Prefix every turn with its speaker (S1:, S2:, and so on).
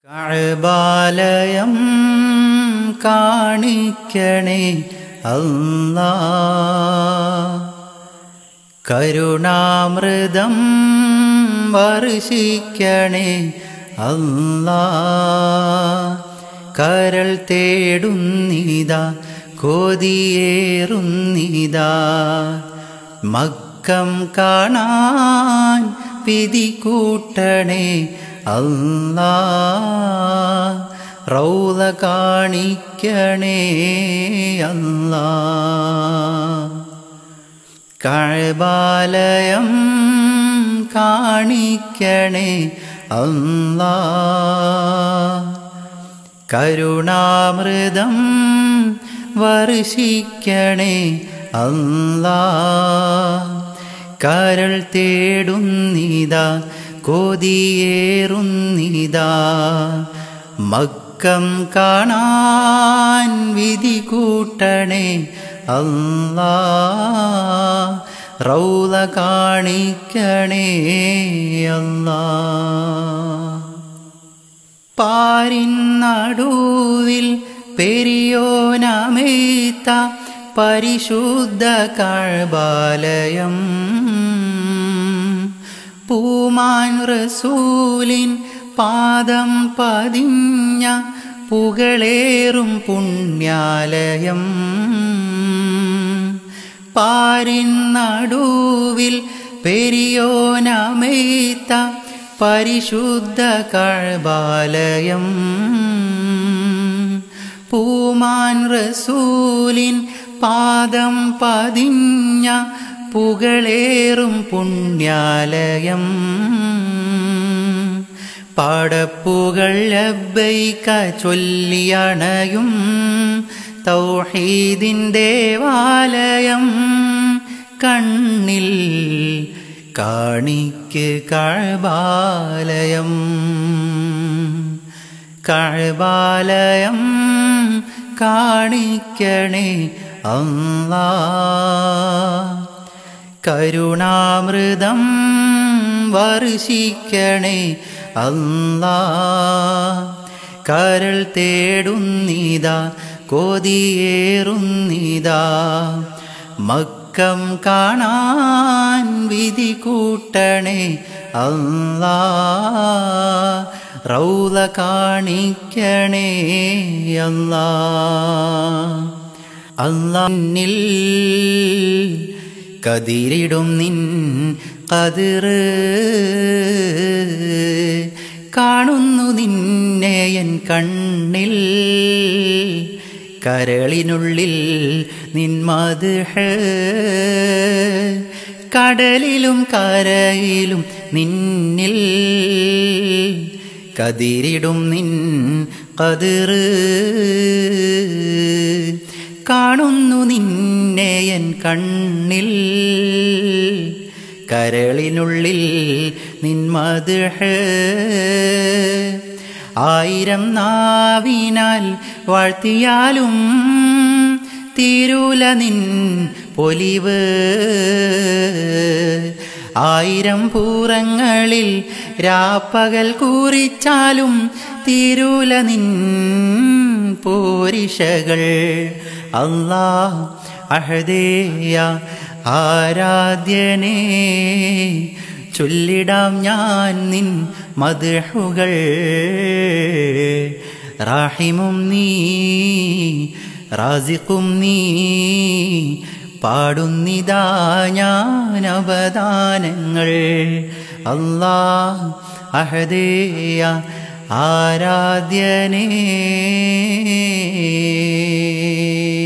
S1: കഴബാലയം കാണിക്കണേ അല്ലാ കരുണാമൃതം വർഷിക്കണേ അല്ലാ കരൾ തേടുന്നിതാ കൊതിയേറുന്നിതാ മക്കം കാണാൻ വിധി കൂട്ടണേ അല്ലാ റൗല കാണിക്കണേ അല്ലാ കഴബാലയം കാണിക്കണേ അല്ലാ കരുണാമൃതം വർഷിക്കണേ അല്ലാ കരൾ തേടുന്നിതാ കൊതിയേറുന്നിതാ മക്കം കാണാൻ വിധി കൂട്ടണേ അല്ലാ റൗല കാണിക്കണേ അല്ലാ പാരിൻ നടുവിൽ പെരിയോനമേത്ത പരിശുദ്ധ കഴബാലയം പൂമാൻ റസൂലിൻ പാദം പതിഞ്ഞ പുകളേറും പുണ്യാലയം പാരിൻ നടുവിൽ പെരിയോനമേത്ത പരിശുദ്ധ കഴബാലയം പൂമാൻ റസൂലിൻ പാദം പതിഞ്ഞ പുകളേറും പുണ്യാലയം പാടപ്പുകൾ ലബ്ബൈക ചൊല്ലിയണയും തൗഹീദിൻ ദേവാലയം കണ്ണിൽ കാണിക്ക് കഴബാലയം കഴബാലയം കാണിക്കണേ അല്ലാ കരുണാമൃതം വർഷിക്കണേ അല്ലാ കരൾ തേടുന്നിതാ കൊതിയേറുന്നിതാ മക്കം കാണാൻ വിധി കൂട്ടണേ അല്ലാ റൗല കാണിക്കണേ അല്ലാ അന്നിൽ കതിരിടും നിൻ കതിറ് കാണുന്നു നിന്നെ എൻ കണ്ണിൽ കരളിനുള്ളിൽ നിന്മത് കടലിലും കരയിലും നിന്നിൽ കതിരിടും നിൻ കതിറ് കാണുന്നു നിന്നെ എൻ കണ്ണിൽ കരളിനുള്ളിൽ നിന്മത് ആയിരം നാവിനാൽ വാഴ്ത്തിയാലും തീരൂല നിൻ പൊലിവ് ആയിരം പൂറങ്ങളിൽ രാപ്പകൽ കൂറിച്ചാലും തീരൂല നിൻ പോരിഷകൾ അല്ലാ അഹദേയ ആരാധ്യനേ ചൊല്ലിടാം ഞാൻ നിൻ മധുഹുകൾ റാഹിമും നീ റാസിഖും നീ പാടുന്നിതാ ഞാൻ അവദാനങ്ങൾ അല്ലാ അഹദേയ ആരാധ്യനേ